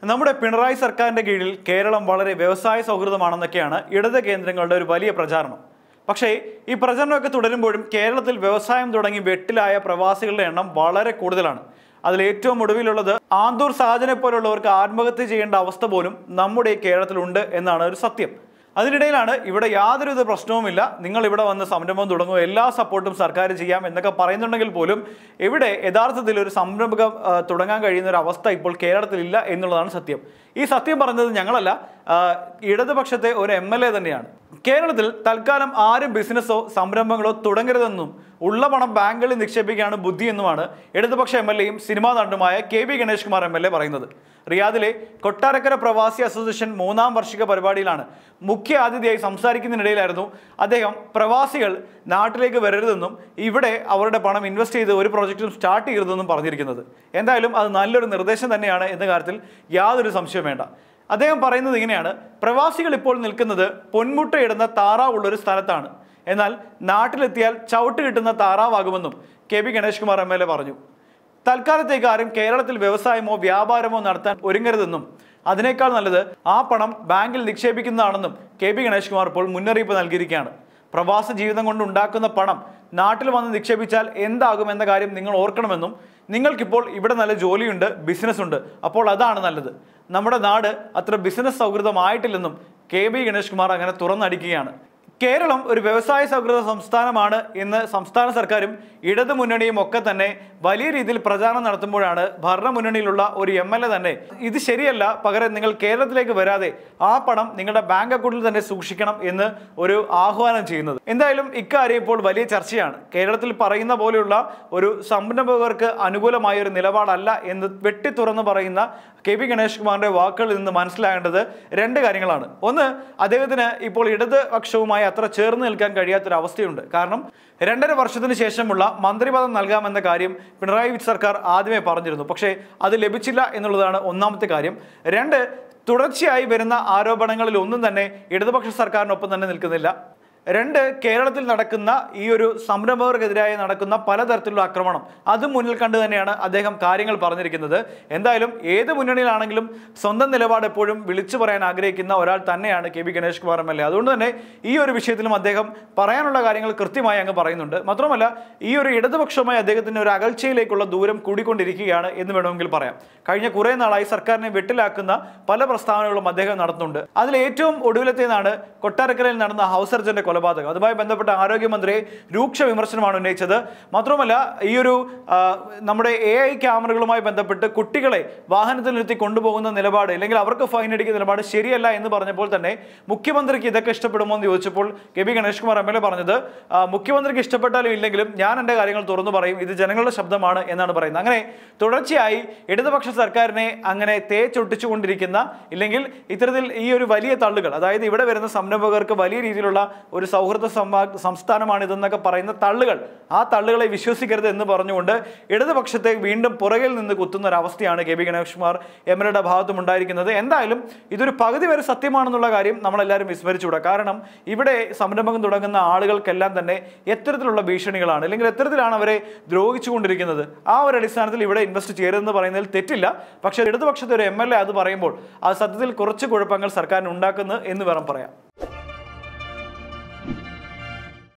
നമ്മുടെ പിണറായി സർക്കാരിന്റെ കീഴിൽ കേരളം വളരെ വ്യവസായ സൗഹൃദമാണെന്നൊക്കെയാണ് ഇടത് കേന്ദ്രങ്ങളുടെ ഒരു വലിയ പ്രചാരണം പക്ഷേ ഈ പ്രചരണമൊക്കെ തുടരുമ്പോഴും കേരളത്തിൽ വ്യവസായം തുടങ്ങി വെട്ടിലായ പ്രവാസികളുടെ എണ്ണം വളരെ കൂടുതലാണ് അതിൽ ഏറ്റവും ഒടുവിലുള്ളത് ആന്തൂർ സാജനെ പോലുള്ളവർക്ക് ആത്മഹത്യ ചെയ്യേണ്ട അവസ്ഥ പോലും നമ്മുടെ ഈ കേരളത്തിലുണ്ട് എന്നാണ് ഒരു സത്യം അതിനിടയിലാണ് ഇവിടെ യാതൊരുവിധ പ്രശ്നവുമില്ല നിങ്ങൾ ഇവിടെ വന്ന് സംരംഭം തുടങ്ങുക എല്ലാ സപ്പോർട്ടും സർക്കാർ ചെയ്യാം എന്നൊക്കെ പറയുന്നുണ്ടെങ്കിൽ പോലും ഇവിടെ യഥാർത്ഥത്തിൽ ഒരു സംരംഭകം ആ, തുടങ്ങാൻ കഴിയുന്ന ഒരു അവസ്ഥ ഇപ്പോൾ കേരളത്തിലില്ല എന്നുള്ളതാണ് സത്യം ഈ സത്യം പറഞ്ഞത് ഞങ്ങളല്ല ആ, ഇടതുപക്ഷത്തെ ഒരു എം എൽ എ തന്നെയാണ് കേരളത്തിൽ തൽക്കാലം ആരും ബിസിനസ്സോ സംരംഭങ്ങളോ തുടങ്ങരുതെന്നും ഉള്ള പണം ബാങ്കുകളിൽ നിക്ഷേപിക്കുകയാണ് ബുദ്ധി എന്നുമാണ് ഇടതുപക്ഷ എം എൽ എയും സിനിമാ നടനുമായ K V Ganesh Kumar M L A പറയുന്നത് റിയാദിലെ കൊട്ടാരക്കര പ്രവാസി അസോസിയേഷൻ മൂന്നാം വാർഷിക പരിപാടിയിലാണ് മുഖ്യ അതിഥിയായി സംസാരിക്കുന്നതിനിടയിലായിരുന്നു അദ്ദേഹം പ്രവാസികൾ നാട്ടിലേക്ക് വരരുതെന്നും ഇവിടെ അവരുടെ പണം ഇൻവെസ്റ്റ് ചെയ്ത് ഒരു പ്രോജക്റ്റും സ്റ്റാർട്ട് ചെയ്യരുതെന്നും പറഞ്ഞിരിക്കുന്നത് എന്തായാലും അത് നല്ലൊരു നിർദ്ദേശം തന്നെയാണ് എന്ന കാര്യത്തിൽ യാതൊരു സംശയവും വേണ്ട അദ്ദേഹം പറയുന്നത് ഇങ്ങനെയാണ് പ്രവാസികൾ ഇപ്പോൾ നിൽക്കുന്നത് പൊന്മുട്ടയിടുന്ന താറാവുള്ള ഒരു സ്ഥലത്താണ് എന്നാൽ നാട്ടിലെത്തിയാൽ ചവിട്ട് കിട്ടുന്ന താറാവാകുമെന്നും K P Ganesh Kumar M L A പറഞ്ഞു തൽക്കാലത്തേക്ക് ആരും കേരളത്തിൽ വ്യവസായമോ വ്യാപാരമോ നടത്താൻ ഒരുങ്ങരുതെന്നും അതിനേക്കാൾ നല്ലത് ആ പണം ബാങ്കിൽ നിക്ഷേപിക്കുന്നതാണെന്നും കെ പി ഗണേഷ് കുമാർ ഇപ്പോൾ മുന്നറിയിപ്പ് നൽകിയിരിക്കുകയാണ് പ്രവാസ ജീവിതം കൊണ്ട് ഉണ്ടാക്കുന്ന പണം നാട്ടിൽ വന്ന് നിക്ഷേപിച്ചാൽ എന്താകും എന്ന കാര്യം നിങ്ങൾ ഓർക്കണമെന്നും നിങ്ങൾക്കിപ്പോൾ ഇവിടെ നല്ല ജോലിയുണ്ട് ബിസിനസ് ഉണ്ട് അപ്പോൾ അതാണ് നല്ലത് നമ്മുടെ നാട് അത്ര ബിസിനസ് സൗഹൃദമായിട്ടില്ലെന്നും കെ ബി ഗണേഷ് കുമാർ അങ്ങനെ തുറന്നടിക്കുകയാണ് കേരളം ഒരു വ്യവസായ സൗഹൃദ സംസ്ഥാനമാണ് എന്ന് സംസ്ഥാന സർക്കാരും ഇടതു മുന്നണിയും ഒക്കെ തന്നെ വലിയ രീതിയിൽ പ്രചാരണം നടത്തുമ്പോഴാണ് ഭരണമുന്നണിയിലുള്ള ഒരു എം എൽ എ തന്നെ ഇത് ശരിയല്ല പകരം നിങ്ങൾ കേരളത്തിലേക്ക് വരാതെ ആ പണം നിങ്ങളുടെ ബാങ്ക് അക്കൗണ്ടിൽ തന്നെ സൂക്ഷിക്കണം എന്ന് ഒരു ആഹ്വാനം ചെയ്യുന്നത് എന്തായാലും ഇക്കാര്യം ഇപ്പോൾ വലിയ ചർച്ചയാണ് കേരളത്തിൽ പറയുന്ന പോലെയുള്ള ഒരു സംരംഭകർക്ക് അനുകൂലമായ ഒരു നിലപാടല്ല എന്ന് വെട്ടി തുറന്ന് പറയുന്ന കെ പി ഗണേഷ് കുമാറിന്റെ വാക്കുകളിൽ നിന്ന് മനസ്സിലാകേണ്ടത് രണ്ട് കാര്യങ്ങളാണ് ഒന്ന് അദ്ദേഹത്തിന് ഇപ്പോൾ ഇടതുപക്ഷവുമായി അത്ര ചേർന്ന് നിൽക്കാൻ കഴിയാത്തൊരു അവസ്ഥയുണ്ട് കാരണം രണ്ടര വർഷത്തിന് ശേഷമുള്ള മന്ത്രിപദം നൽകാമെന്ന കാര്യം പിണറായി വിജയൻ സർക്കാർ ആദ്യമേ പറഞ്ഞിരുന്നു പക്ഷേ അത് ലഭിച്ചില്ല എന്നുള്ളതാണ് ഒന്നാമത്തെ കാര്യം രണ്ട് തുടർച്ചയായി വരുന്ന ആരോപണങ്ങളിൽ ഒന്നും തന്നെ ഇടതുപക്ഷ സർക്കാരിനൊപ്പം തന്നെ നിൽക്കുന്നില്ല രണ്ട് കേരളത്തിൽ നടക്കുന്ന ഈ ഒരു സംരംഭകർക്കെതിരായി നടക്കുന്ന പലതരത്തിലുള്ള ആക്രമണം അതും മുന്നിൽ കണ്ടു തന്നെയാണ് അദ്ദേഹം കാര്യങ്ങൾ പറഞ്ഞിരിക്കുന്നത് എന്തായാലും ഏത് മുന്നണിയിലാണെങ്കിലും സ്വന്തം നിലപാട് എപ്പോഴും വിളിച്ചു പറയാൻ ആഗ്രഹിക്കുന്ന ഒരാൾ തന്നെയാണ് K B Ganesh Kumar M L A അതുകൊണ്ട് തന്നെ ഈ ഒരു വിഷയത്തിലും അദ്ദേഹം പറയാനുള്ള കാര്യങ്ങൾ കൃത്യമായി അങ്ങ് പറയുന്നുണ്ട് മാത്രമല്ല ഈ ഒരു ഇടതുപക്ഷവുമായി അദ്ദേഹത്തിന്റെ ഒരു അകൽച്ചയിലേക്കുള്ള ദൂരം കൂടിക്കൊണ്ടിരിക്കുകയാണ് എന്ന് വേണമെങ്കിൽ പറയാം കഴിഞ്ഞ കുറേ നാളായി സർക്കാരിനെ വെട്ടിലാക്കുന്ന പല പ്രസ്താവനകളും അദ്ദേഹം നടത്തുന്നുണ്ട് അതിൽ ഏറ്റവും ഒടുവിലത്തേതാണ് കൊട്ടാരക്കരയിൽ നടന്ന ഹൗസ് സർജന്റെ കൊലപാതകം അതുമായി ബന്ധപ്പെട്ട ആരോഗ്യമന്ത്രിയെ രൂക്ഷ വിമർശനമാണ് ഉന്നയിച്ചത് മാത്രമല്ല ഈ ഒരു ആ, നമ്മുടെ എ ഐ ക്യാമറകളുമായി ബന്ധപ്പെട്ട് കുട്ടികളെ വാഹനത്തിൽ നിർത്തി കൊണ്ടുപോകുന്ന നിലപാട് അല്ലെങ്കിൽ അവർക്ക് ഫൈൻ അടിക്കുന്ന നിലപാട് ശരിയല്ല എന്ന് പറഞ്ഞപ്പോൾ തന്നെ മുഖ്യമന്ത്രിക്ക് ഇതൊക്കെ ഇഷ്ടപ്പെടുമോ എന്ന് ചോദിച്ചപ്പോൾ K P Ganesh Kumar M L A പറഞ്ഞത് ആ, മുഖ്യമന്ത്രിക്ക് ഇഷ്ടപ്പെട്ടാലും ഇല്ലെങ്കിലും ഞാൻ എൻ്റെ കാര്യങ്ങൾ തുറന്നു പറയും ഇത് ജനങ്ങളുടെ ശബ്ദമാണ് എന്നാണ് പറയുന്നത് അങ്ങനെ തുടർച്ചയായി ഇടതുപക്ഷ സർക്കാരിനെ അങ്ങനെ തേച്ചൊട്ടിച്ചുകൊണ്ടിരിക്കുന്ന ഇല്ലെങ്കിൽ ഇത്തരത്തിൽ ഈ ഒരു വലിയ തള്ളുകൾ അതായത് ഇവിടെ വരുന്ന സംരംഭകർക്ക് വലിയ രീതിയിലുള്ള ഒരു സൗഹൃദ സംവാ- സംസ്ഥാനമാണിതെന്നൊക്കെ പറയുന്ന തള്ളുകൾ ആ തള്ളുകളെ വിശ്വസിക്കരുത് എന്ന് പറഞ്ഞുകൊണ്ട് ഇടതുപക്ഷത്തെ വീണ്ടും പുറകിൽ നിന്ന് കുത്തുന്ന ഒരു അവസ്ഥയാണ് K P Ganesh Kumar M L എയുടെ ഭാഗത്തും ഉണ്ടായിരിക്കുന്നത് എന്തായാലും ഇതൊരു പകുതി വരെ സത്യമാണെന്നുള്ള കാര്യം നമ്മളെല്ലാവരും വിസ്മരിച്ചുകൂടാ കാരണം ഇവിടെ സംരംഭം തുടങ്ങുന്ന ആളുകൾക്കെല്ലാം തന്നെ എത്തരത്തിലുള്ള ഭീഷണികളാണ് അല്ലെങ്കിൽ എത്തരത്തിലാണ് അവരെ ദ്രോഹിച്ചുകൊണ്ടിരിക്കുന്നത് ആ ഒരു അടിസ്ഥാനത്തിൽ ഇവിടെ ഇൻവെസ്റ്റ് ചെയ്യരുതെന്ന് പറയുന്നതിൽ തെറ്റില്ല പക്ഷേ ഇടതുപക്ഷത്തെ ഒരു എം എൽ എ അത് പറയുമ്പോൾ അത് സത്യത്തിൽ കുറച്ച് കുഴപ്പങ്ങൾ സർക്കാരിന് ഉണ്ടാക്കുന്നു എന്ന് വേണം പറയാം